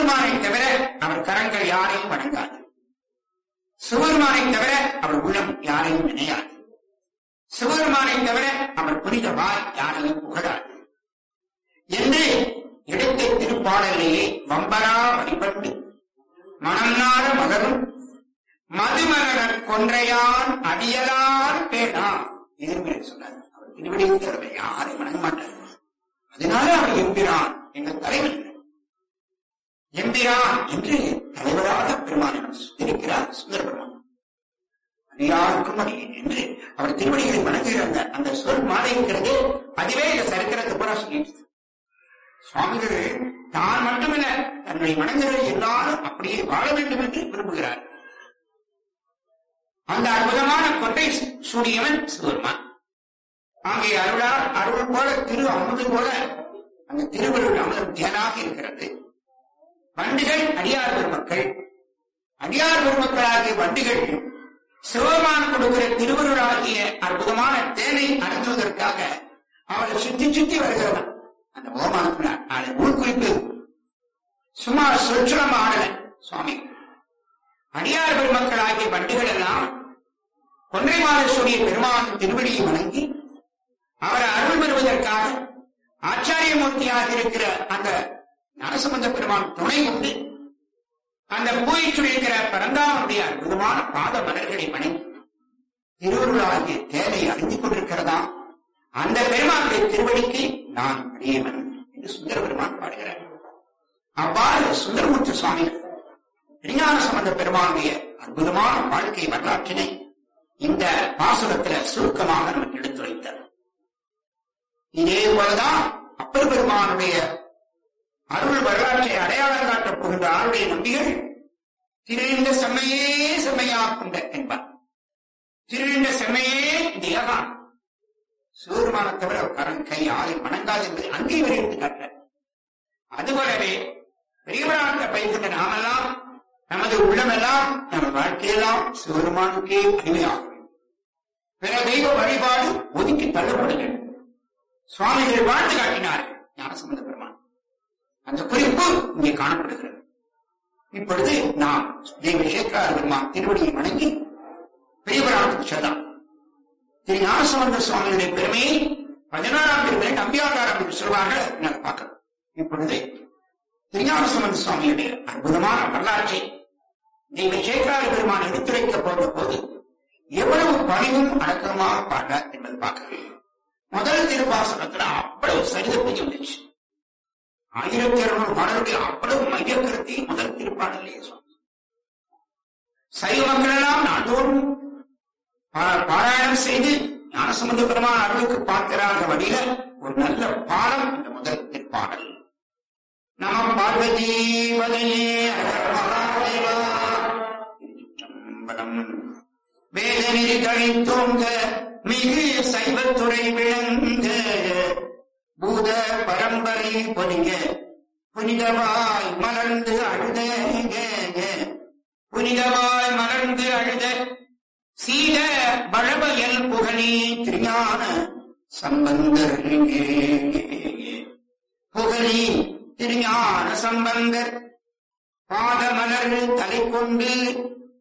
சிவபெருமானை தவிர அவர் கரங்கள் யாரையும் வணங்காது சிவபெருமானை தவிர அவர் உள்ளம் யாரையும் நினையாது சிவபெருமானை தவிர அவர் புனித வாய் யாரையும் புகழாது என்று இடத்தை திருப்பாடலையே வம்பரா வழிபட்டு மனம் நார மகரும் மதுமலர் கொன்றையான் அடியலார் பேனா இதுமே சொன்னார் அவர் திருவடியும் தவிர யாரையும் வணங்க மாட்டார் அதனால அவர் எம்பிரான் எங்கள் தலைவர் எம்பிரான் என்று தலைவராக பெருமானிடம் இருக்கிறார் சுந்தர பெருமான் அடியாருக்கும் அடியேன் என்று அவர் திருவடிகளை வணங்குகிற அந்த அந்த சொல் மாலை இருக்கிறது அதுவே இந்த சரித்திரத்தை பூரா சொல்லிட்டு சுவாமிகள் தான் மட்டுமல்ல தன்னை வணங்குகிற எல்லாரும் அப்படியே வாழ வேண்டும் என்று விரும்புகிறார் அந்த அற்புதமான கொட்டை சூடியவன் சிவருமான் அங்கே அருளார் அருள் போல திரு அமுது போல அந்த திருவருள் அமுதம் தேனாக இருக்கிறது வண்டிகள் அடியார் பெருமக்கள் அடியார் பெருமக்களாகிய வண்டிகள் சிவபெருமான் கொடுக்கிற திருவருளாகிய அற்புதமான தேனை அருந்துவதற்காக அவரை சுத்தி சுத்தி வருகிறவன் அந்த ஓமானத்துல நாளை உள்குறிப்பு சும்மா சொற்சுரம் ஆடல சுவாமி அடியார் பெருமக்களாகிய வண்டிகள் எல்லாம் கொன்றைமாலேஸ்வரிய பெருமான் திருவடியை வணங்கி அவரை அருள் பெறுவதற்காக ஆச்சாரியமூர்த்தியாக இருக்கிற அந்த நரசம்பந்த பெருமான் துணை கொண்டு அந்த பூயை சுழிக்கிற பரந்தாமனுடைய அற்புதமான பாத மலர்களை வணங்கி திருவருளாகிய தேவை அறிந்து கொண்டிருக்கிறதா அந்த பெருமானுடைய திருவடிக்கு நான் அடியவன் என்று சுந்தர பெருமான் பாடுகிறார் அவ்வாறு சுந்தரமூர்த்தி சுவாமிகள் விஞ்ஞான சம்பந்த பெருமானுடைய அற்புதமான வாழ்க்கை வரலாற்றினை இந்த பாசுரத்துல சுருக்கமாக நமக்கு எடுத்துரைத்தார் இதே போலதான் அப்பர் பெருமானுடைய அருள் வரலாற்றை அடையாளம் காட்டப் போகின்ற ஆருடைய நம்பிகள் திருந்த செம்மையே செம்மையா கொண்ட என்பார் திருந்த செம்மையே இந்த ஏகான் சிவபெருமான தவிர கரண் கை ஆலை வணங்காது என்பதை அங்கே வரைந்து காட்ட அதுபோலவே பெரியவராக பயிர்கின்ற நாமெல்லாம் நமது உள்ளமெல்லாம் நம்ம வாழ்க்கையெல்லாம் சிவபெருமானுக்கே அடிமையாகும் பிற தெய்வ வழிபாடு ஒதுக்கி தள்ளப்படுகிறது சுவாமிகள் வாழ்ந்து காட்டினார்கள் ஞானசம்பந்த பெருமான் அந்த குறிப்பு இங்கே காணப்படுகிறது இப்பொழுது நாம் தெய்வ சேக்கரார் பெருமான் திருவடியை வணங்கி பெரியவராத்துக்கு செல்லாம் திரு ஞானசம்பந்த சுவாமிகளுடைய பெருமையை பதினாறாம் பெருமை நம்பியாதாரம் என்று சொல்வார்கள் நாங்கள் பார்க்கிறோம் இப்பொழுது திருஞானசம்பந்த சுவாமியுடைய அற்புதமான வரலாற்றை தெய்வ சேக்கரார பெருமான் எடுத்துரைக்க போன போது எவ்வளவு பணிவும் அடக்கமாக பாடுறார் என்பது பார்க்கிறோம் முதல் திருப்பாசனத்துல அவ்வளவு சரிதப்பை இருந்துச்சு ஆயிரத்தி இருநூறு பாடலுடைய அவ்வளவு மையக்கருத்தை முதல் திருப்பாடலே சொன்ன சைவ மக்கள் எல்லாம் நாள்தோறும் பா- பாராயணம் செய்து ஞானசம்பந்த பெருமான் அருளுக்கு பார்க்கிறாங்க வழியில ஒரு நல்ல பாடம் இந்த முதல் திருப்பாடல் நம பார்வதி வதையே வேதநெறி தழைத்தோங்க மிகு சைவத்துறை விளங்க பூத பரம்பரை பொலிங்க புனிதவாய் மலர்ந்து அழுத புனிதவாய் மலர்ந்து அழுத சீத பழவயல் புகழி திருஞான சம்பந்தர் புகழி திருஞான சம்பந்தர் பாதமலர் தலை கொண்டு